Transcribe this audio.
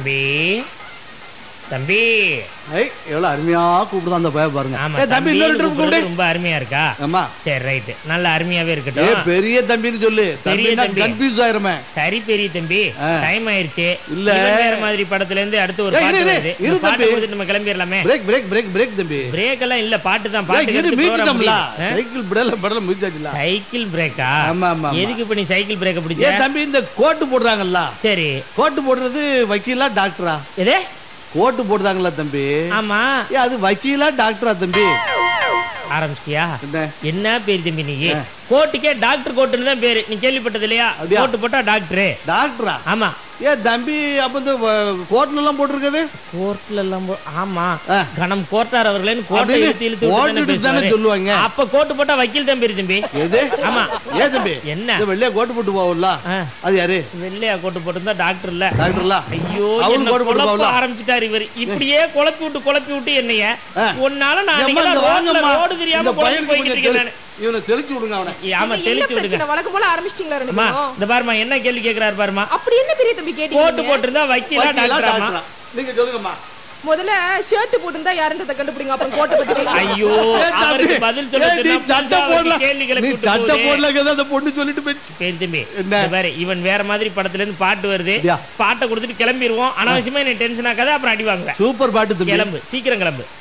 தம்பி தம்பி ஐ எவ்வளவு அருமையா கூப்பிடுதான் அந்த பய பாருங்க ஆமா ஏய், தம்பி இன்னொரு ட்ரிப் கூப்பிடு ரொம்ப அருமையா இருக்கா ஆமா சரி ரைட் நல்ல அருமையாவே ஏ இருக்கட்டும் பெரிய தம்பின்னு சொல்லு பெரிய தம்பி தம்பி. கன்ஃபியூஸ் ஆயிருமே சரி பெரிய தம்பி ஆ. டைம் ஆயிருச்சு இல்ல. இவன் வேற மாதிரி படத்துல இருந்து அடுத்து ஒரு ஏய், பாட்டு இரு, வருது இரு இந்த பாட்டை தம்பி. கொடுத்துட்டு நம்ம கிளம்பிடலாமே பிரேக் பிரேக் பிரேக் பிரேக் தம்பி பிரேக் எல்லாம் இல்ல பாட்டு தான் ஏய், பாட்டு இரு எடுத்து மீச்சிட்டோம்ல program முடியுது. ஆ? சைக்கிள் பிடல பிடல மீச்சாச்சுல சைக்கிள் பிரேக்கா ஆமா, ஆமா, ஆமா. எதுக்கு இப்ப நீ சைக்கிள் பிரேக்க ஏ பிடிச்ச தம்பி இந்த கோட்டு போடுறாங்கல்ல சரி கோட்டு போடுறது வக்கீலா டாக்டரா எதே கோட்டு போடுறாங்கல்ல தம்பி ஆமா ஏ அது வக்கீலா டாக்டரா தம்பி ஆரம்பிச்சிட்டியா என்ன என்ன பேர் தம்பி நீ கோட்டுக்கே டாக்டர் கோட்டுன்னு தான் பேரு நீ கேள்விப்பட்டது இல்லையா அப்படியா? கோட்டு போட்டா டாக்டரு டாக்டரா ஆமா ஏ தம்பி அப்ப இந்த கோட்ல எல்லாம் போட்டிருக்குது கோர்ட்ல எல்லாம் போ- ஆமா ஆ. கணம் கோட்டார் அவர்களேன்னு கோட்டை அப்படின்னு இழுத்து இழுத்து விட்டு தானே போட்டுட்டு தானே பேசுவாரு. சொல்லுவாங்க. அப்ப கோட்டு போட்டா வக்கீல் தான் பேரு தம்பி எது ஆமா ஏ தம்பி என்ன இந்த வெள்ளையா கோட்டு போட்டு போகல ஆ, அது யாரு வெள்ளையா கோட்டு போட்டிருந்தா டாக்டர் இல்ல டாக்டர்ல ஐயோ அவரு என்ன கோட்டு போட்டு குழப்ப போகல ஆரம்பிச்சிட்டாரு இவர் இப்படியே குழப்பி விட்டு குழப்பி விட்டு என்னைய ஆ. உன்னால நான் ஏம்மா, அன்னைக்கெல்லாம் இங்க ரோட்ல வாங்கம்மா. ரோடு இந்த தெரியாம குழம்பி பையனுக்கு போய்கிட்டு கொஞ்சம் இருக்கேன் நானு. தெளி- இவனை தெளிச்சு விடுங்க அவனை ஏ, ஆமா என்ன தெளிச்சு விடுங்க பிரச்சனை வழக்கம் போல ஆரம்பிச்சிட்டீங்களா ரெண்டு அம்மா பேரும் இந்த பாருமா என்ன கேள்வி கேக்குறாரு பாருமா அப்படி என்ன பெரிய தம்பி கோட்டு கேட்டீங்க போட்டிருந்தா வக்கீலா வக்கீலா, டாக்டராமா டாக்டரா? நீங்க சொல்லுங்கம்மா முதல்ல ஷர்ட் போட்டிருந்தா யாருன்றத கண்டுபிடிங்க அப்புறம் கோட்டை பத்தி பேசுவோம். ஐயோ ஏ, தம்பி, அவருக்கு பதில் சொல்ல ஏய், நீ சொன்னா சட்டை புதுசா போடல அவருக்கு கேள்வி கிளப்பி நீ விட்டு சட்டை போகுதே. போடல அந்த பொண்ணு சொல்லிட்டு போயிடுச்சு பேர் தம்பி என்ன? இந்த பாரு இவன் வேற மாதிரி படத்துல இருந்து பாட்டு வருது அப்படியா? பாட்டை கொடுத்துட்டு கிளம்பிடுவோம் அனாவசியமா என்ன டென்ஷன் ஆக்காத அப்புறம் அடி வாங்குவேன் சூப்பர் பாட்டு தம்பி கிளம்பு சீக்கிரம் கிளம்பு